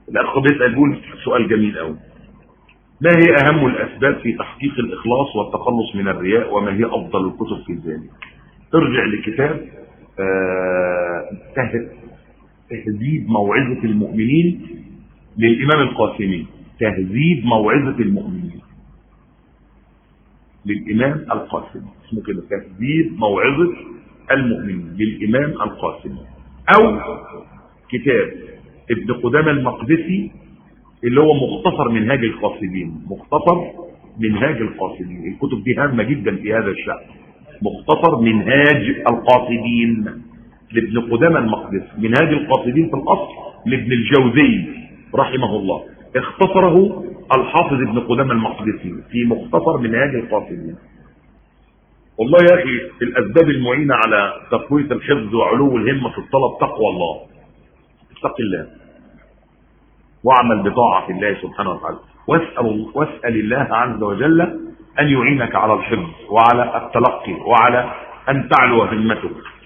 الاخ بيسال بيقول سؤال جميل قوي ما هي اهم الاسباب في تحقيق الاخلاص والتخلص من الرياء وما هي افضل الكتب في ذلك ارجع لكتاب آه تهذيب موعظة المؤمنين للامام القاسمي تهذيب موعظة المؤمنين للامام القاسمي اسمه كده تهذيب موعظة المؤمنين للامام القاسمي او كتاب ابن قدامى المقدسي اللي هو مختصر منهاج القاصدين مختصر منهاج القاصدين الكتب دي هامة جدا في هذا الشأن مختصر منهاج القاصدين لابن قدامى المقدسي منهاج القاصدين في الأصل لابن الجوزي رحمه الله اختصره الحافظ ابن قدامى المقدسي في مختصر منهاج القاصدين والله يا أخي الأسباب المعينة على تقوية الحفظ وعلو الهمة في الطلب تقوى الله اتق الله واعمل بطاعة الله سبحانه وتعالى واسأل, واسأل الله عز وجل أن يعينك على الحفظ وعلى التلقي وعلى أن تعلو همتك